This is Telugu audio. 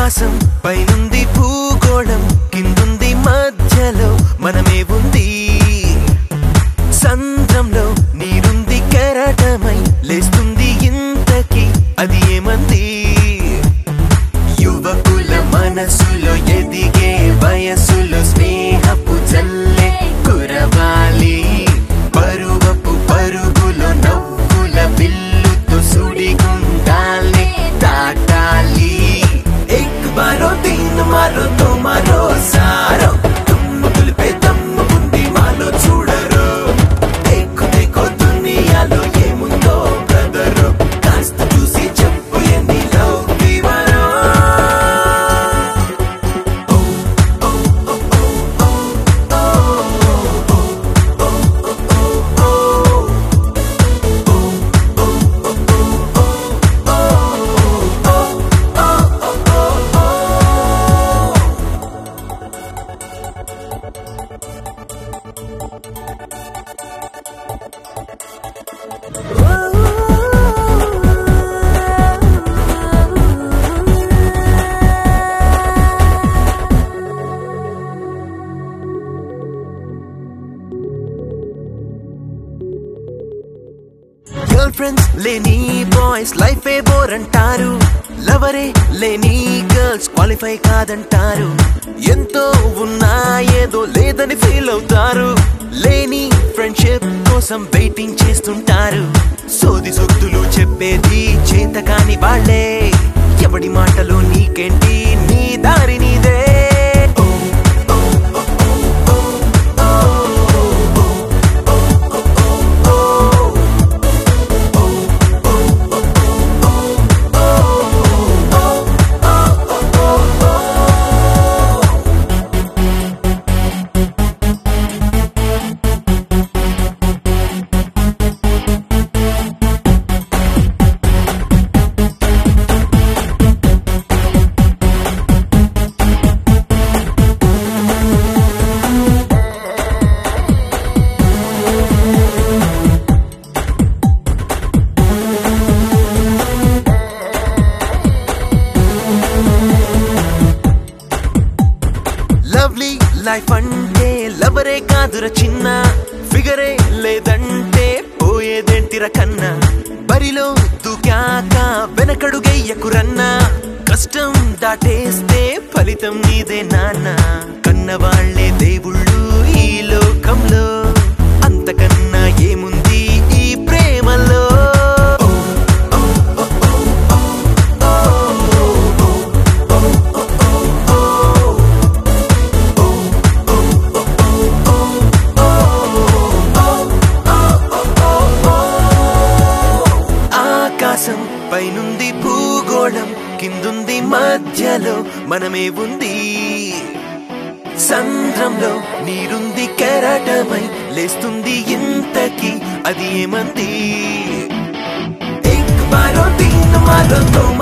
ఆకాశం పైనుంది భూగోళం కిందుంది మధ్యలో మనమే ఉంది సంద్రంలో నీరుంది కెరటమై లేస్తుంది ఇంతకి అది ఏమంది యువకుల మనసులో ఎదిగే వయసులో స్నేహపు జల్లే కురవాలి పరువపు పరుగులో నవ్వుల బిల్లుతో సుడిగుండాల్ని దాటాలి ఎక్ బారో తీన్ మారో తో మారో సారో తుమ్ము తులిపే దమ్ము ఉంది మాలో చూడరు దేఖో దేఖో దునియాలో ఏముందో బ్రదరు కాస్త చూసి చెప్పు ఎన్నిలో వివరం గర్ల్ ఫ్రెండ్స్ లేని బాయ్స్ లైఫ్ ఏ బోర్ అంటారు లవరే లేని గర్ల్స్ క్వాలిఫై కాదంటారు ఎంతో ఉన్నా ఏదో లేదని ఫీల్ అవుతారు లేని ఫ్రెండ్షిప్ కోసం వెయిటింగ్ చేస్తుంటారు సోది సొత్తులు చెప్పేది చేత కాని వాళ్ళే ఎవడి మాటలు నీకేంటి నీ దారి నీదే ఓ, ఓ, ఓ, ఓ, ఓ, ఓ, ఓ, ఓ, ఓ. లవ్లీ లైఫ్ అంటే లవరే కాదుర చిన్న ఫిగరే లేదంటే పోయేదేంటిర కన్నా బరిలో దూకాక వెనకడుగెయ్యకురన్నా కష్టం దాటేస్తే ఫలితం నీదే నాన్న కన్నవాళ్లే దేవుళ్ళు ఈ లోకంలో అంతకన్నా ఏముంది ఈ ప్రేమలో ఓ, ఓ, ఓ, ఓ, ఓ, ఓ, ఓ, ఓ, ఓ, ఓ. ఆకాశం పైనుంది భూగోళం కిందుంది మధ్యలో మనమే ఉంది సంద్రంలో నీరుంది కెరటమై లేస్తుంది ఇంతకి అది ఏమంది ఎక్ బారో తీన్ మారో తో